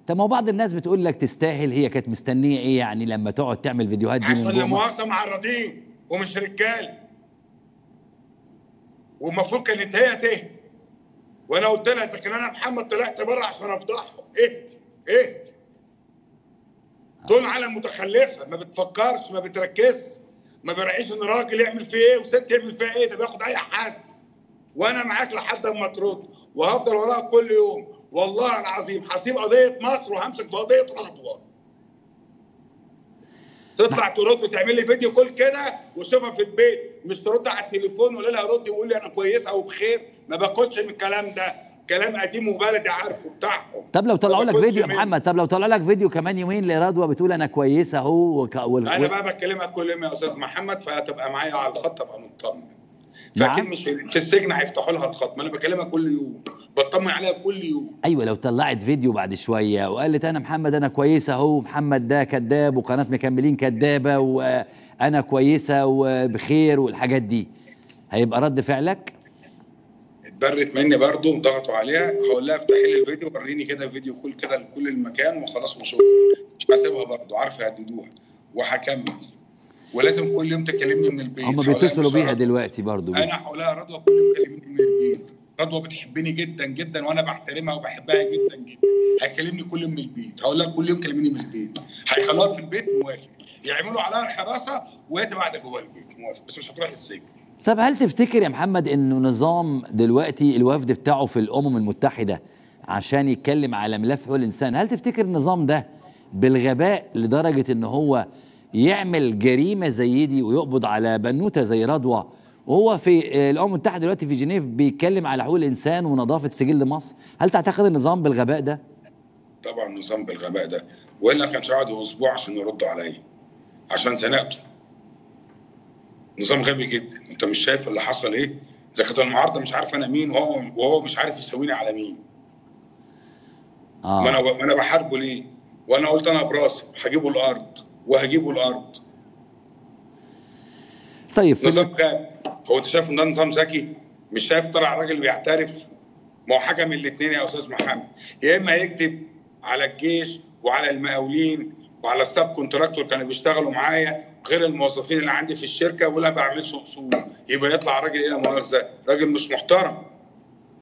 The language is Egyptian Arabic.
طب ما هو بعض الناس بتقول لك تستاهل هي كانت مستنيه ايه يعني لما تقعد تعمل فيديوهات دي من عشان لا جوه مؤاخذه معرضين ومش رجال والمفروض كانت هي تهدي وانا قلت لها اذا كان انا محمد طلعت بره عشان افضحهم اهدي اهدي دول عالم متخلفه ما بتفكرش ما بتركزش ما بيراعيش ان راجل يعمل فيه ايه وست يعمل فيها ايه ده بياخد اي حد وانا معاك لحد اما ترد وهفضل وراها كل يوم والله العظيم هسيب قضيه مصر وهمسك في قضيه رضوى تطلع ترد تعمل لي فيديو كل كده وشوفها في البيت مش ترد على التليفون وقول لها ردي وقول لي انا كويسه وبخير ما باخدش من الكلام ده كلام قديم وبلدي عارفه بتاعهم طب لو طلعوا ما لك باخدش فيديو يا منه. محمد طب لو طلعوا لك فيديو كمان يومين لرضوى بتقول انا كويسه اهو وك... وال... انا بقى بكلمك كل يوم يا استاذ محمد فهتبقى معايا على الخط ابقى مطمن نعم. فاكيد مش في في السجن هيفتحوا لها الخط ما انا بكلمك كل يوم بطمن عليها كل يوم ايوه لو طلعت فيديو بعد شويه وقالت انا محمد انا كويسه اهو محمد ده كذاب وقناه مكملين كذابه وانا كويسه وبخير والحاجات دي هيبقى رد فعلك اتبرت مني برضو وضغطوا عليها هقول لها افتحي لي الفيديو وريني كده فيديو كل كده لكل المكان وخلاص وشكرا مش هسيبها برضو عارفه يهددوها وهكمل ولازم كل يوم تكلمني من البيت هم هقول لها بيتصلوا مش بيها هرد. دلوقتي برضو انا هقول لها رضوى كل يوم كلميني من البيت رضوى بتحبني جدا جدا وانا بحترمها وبحبها جدا جدا هيكلمني كل يوم من البيت هقول لها كل يوم كلميني من البيت هيخلوها في البيت موافق يعملوا عليها الحراسه وهي تبقى قاعده جوه البيت موافق بس مش هتروح السجن طب هل تفتكر يا محمد انه نظام دلوقتي الوفد بتاعه في الامم المتحده عشان يتكلم على ملف حقوق الانسان هل تفتكر النظام ده بالغباء لدرجه ان هو يعمل جريمه زي دي ويقبض على بنوته زي رضوى وهو في آه، الامم المتحده دلوقتي في جنيف بيتكلم على حقوق الانسان ونظافه سجل مصر هل تعتقد النظام بالغباء ده طبعا نظام بالغباء ده والا ما كانش قعدوا اسبوع عشان يردوا عليا عشان زنقته نظام غبي جدا انت مش شايف اللي حصل ايه اذا كانت المعارضه مش عارف انا مين وهو وهو مش عارف يسويني على مين ما انا اه ما انا بحاربه ليه وانا قلت انا براسي هجيبه الارض وهجيبه الارض طيب في نظام غبي هو انت شايف ان ده نظام ذكي مش شايف طلع راجل بيعترف ما هو حاجه من الاثنين يا استاذ محمد يا اما يكذب على الجيش وعلى المقاولين وعلى السب كونتراكتور كانوا بيشتغلوا معايا غير الموظفين اللي عندي في الشركه ولا ما بعملش اصول يبقى يطلع راجل الى مؤاخذه راجل مش محترم